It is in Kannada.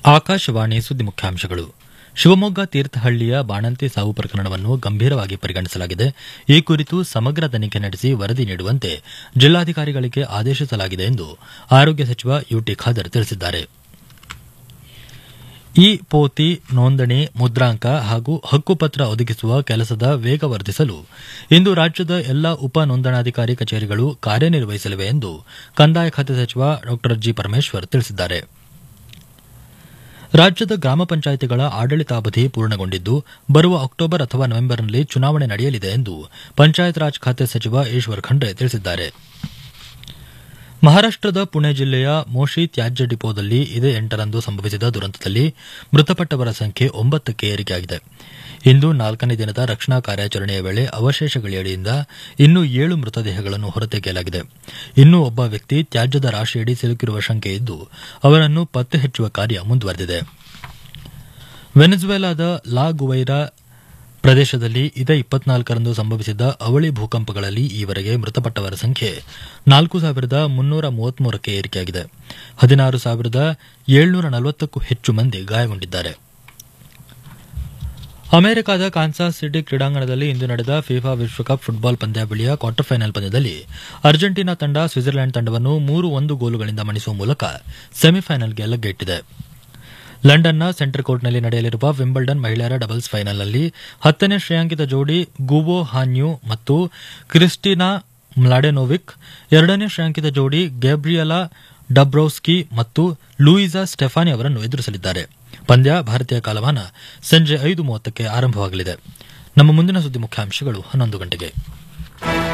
ಆಕಾಶವಾಣಿ ಸುದ್ದಿ ಮುಖ್ಯಾಂಶಗಳು ಶಿವಮೊಗ್ಗ ತೀರ್ಥಹಳ್ಳಿಯ ಬಾಣಂತಿ ಸಾವು ಪ್ರಕರಣವನ್ನು ಗಂಭೀರವಾಗಿ ಪರಿಗಣಿಸಲಾಗಿದೆ ಈ ಕುರಿತು ಸಮಗ್ರ ತನಿಖೆ ನಡೆಸಿ ವರದಿ ನೀಡುವಂತೆ ಜಿಲ್ಲಾಧಿಕಾರಿಗಳಿಗೆ ಆದೇಶಿಸಲಾಗಿದೆ ಎಂದು ಆರೋಗ್ಯ ಸಚಿವ ಯುಟಿ ಖಾದರ್ ತಿಳಿಸಿದ್ದಾರೆ ಇ ಪೋತಿ ನೋಂದಣಿ ಮುದ್ರಾಂಕ ಹಾಗೂ ಹಕ್ಕುಪತ್ರ ಒದಗಿಸುವ ಕೆಲಸದ ವೇಗ ವರ್ಧಿಸಲು ಇಂದು ರಾಜ್ಯದ ಎಲ್ಲ ಉಪ ನೋಂದಣಾಧಿಕಾರಿ ಕಚೇರಿಗಳು ಕಾರ್ಯನಿರ್ವಹಿಸಲಿವೆ ಎಂದು ಕಂದಾಯ ಖಾತೆ ಸಚಿವ ಡಾ ಜಿ ಪರಮೇಶ್ವರ್ ತಿಳಿಸಿದ್ದಾರೆ ರಾಜ್ಯದ ಗ್ರಾಮ ಪಂಚಾಯಿತಿಗಳ ಆಡಳಿತಾವಧಿ ಪೂರ್ಣಗೊಂಡಿದ್ದು ಬರುವ ಅಕ್ಟೋಬರ್ ಅಥವಾ ನವೆಂಬರ್ನಲ್ಲಿ ಚುನಾವಣೆ ನಡೆಯಲಿದೆ ಎಂದು ಪಂಚಾಯತ್ ರಾಜ್ ಖಾತೆ ಸಚಿವ ಈಶ್ವರ್ ಖಂಡ್ರೆ ತಿಳಿಸಿದ್ದಾರೆ ಮಹಾರಾಷ್ಟದ ಪುಣೆ ಜಿಲ್ಲೆಯ ಮೋಶಿ ತ್ಯಾಜ್ಯ ಡಿಪೋದಲ್ಲಿ ಇದೇ ಎಂಟರಂದು ಸಂಭವಿಸಿದ ದುರಂತದಲ್ಲಿ ಮೃತಪಟ್ಟವರ ಸಂಖ್ಯೆ ಒಂಬತ್ತಕ್ಕೆ ಏರಿಕೆಯಾಗಿದೆ ಇಂದು ನಾಲ್ಕನೇ ದಿನದ ರಕ್ಷಣಾ ಕಾರ್ಯಾಚರಣೆಯ ವೇಳೆ ಅವಶೇಷಗಳಡಿಯಿಂದ ಇನ್ನೂ ಏಳು ಮೃತದೇಹಗಳನ್ನು ಹೊರತೆಗೆಯಲಾಗಿದೆ ಇನ್ನೂ ಒಬ್ಬ ವ್ಯಕ್ತಿ ತ್ಯಾಜ್ಯದ ರಾಶಿಯಡಿ ಸಿಲುಕಿರುವ ಶಂಕೆ ಇದ್ದು ಅವರನ್ನು ಪತ್ತೆ ಹಚ್ಚುವ ಕಾರ್ಯ ಮುಂದುವರೆದಿದೆ ವೆನೆಜುವೆಲಾದ ಲಾ ಗುವೈರಾ ಪ್ರದೇಶದಲ್ಲಿ ಇದೇ ಇಪ್ಪತ್ನಾಲ್ಕರಂದು ಸಂಭವಿಸಿದ ಅವಳಿ ಭೂಕಂಪಗಳಲ್ಲಿ ಈವರೆಗೆ ಮೃತಪಟ್ಟವರ ಸಂಖ್ಯೆ ನಾಲ್ಕು ಸಾವಿರದ ಮುನ್ನೂರ ಮೂವತ್ಮೂರಕ್ಕೆ ಏರಿಕೆಯಾಗಿದೆ ಹದಿನಾರು ಸಾವಿರದ ಏಳ್ನೂರ ನಲವತ್ತಕ್ಕೂ ಹೆಚ್ಚು ಮಂದಿ ಗಾಯಗೊಂಡಿದ್ದಾರೆ ಅಮೆರಿಕದ ಕಾನ್ಸಾಸ್ ಸಿಟಿ ಕ್ರೀಡಾಂಗಣದಲ್ಲಿ ಇಂದು ನಡೆದ ಫಿಫಾ ವಿಶ್ವಕಪ್ ಫುಟ್ಬಾಲ್ ಪಂದ್ಯಾವಳಿಯ ಕ್ವಾರ್ಟರ್ ಫೈನಲ್ ಪಂದ್ಯದಲ್ಲಿ ಅರ್ಜೆಂಟೀನಾ ತಂಡ ಸ್ವಿಟ್ಜರ್ಲೆಂಡ್ ತಂಡವನ್ನು ಮೂರು ಒಂದು ಗೋಲುಗಳಿಂದ ಮಣಿಸುವ ಮೂಲಕ ಸೆಮಿಫೈನಲ್ಗೆ ಲಗ್ಗೆಟ್ಟಿದೆ ಲಂಡನ್ನ ಸೆಂಟರ್ ಕೋರ್ಟ್ನಲ್ಲಿ ನಡೆಯಲಿರುವ ವಿಂಬಲ್ಡನ್ ಮಹಿಳೆಯರ ಡಬಲ್ಸ್ ಫೈನಲ್ನಲ್ಲಿ ಹತ್ತನೇ ಶ್ರೇಯಾಂಕಿತ ಜೋಡಿ ಗುವೋ ಹಾನ್ಯೂ ಮತ್ತು ಕ್ರಿಸ್ಟಿನಾ ಮ್ಲಾಡೆನೋವಿಕ್ ಎರಡನೇ ಶ್ರೇಯಾಂಕಿತ ಜೋಡಿ ಗ್ಯಾಬ್ರಿಯಲಾ ಡಬ್ರೌಸ್ಕಿ ಮತ್ತು ಲೂಯಿಸಾ ಸ್ಟೆಫಾನಿ ಅವರನ್ನು ಎದುರಿಸಲಿದ್ದಾರೆ ಪಂದ್ಯ ಭಾರತೀಯ ಕಾಲಮಾನ ಸಂಜೆ ಐದು ಮೂವತ್ತಕ್ಕೆ ಆರಂಭವಾಗಲಿದೆ ನಮ್ಮ ಮುಂದಿನ ಸುದ್ದಿ ಮುಖ್ಯಾಂಶಗಳು ಹನ್ನೊಂದು ಗಂಟೆಗೆ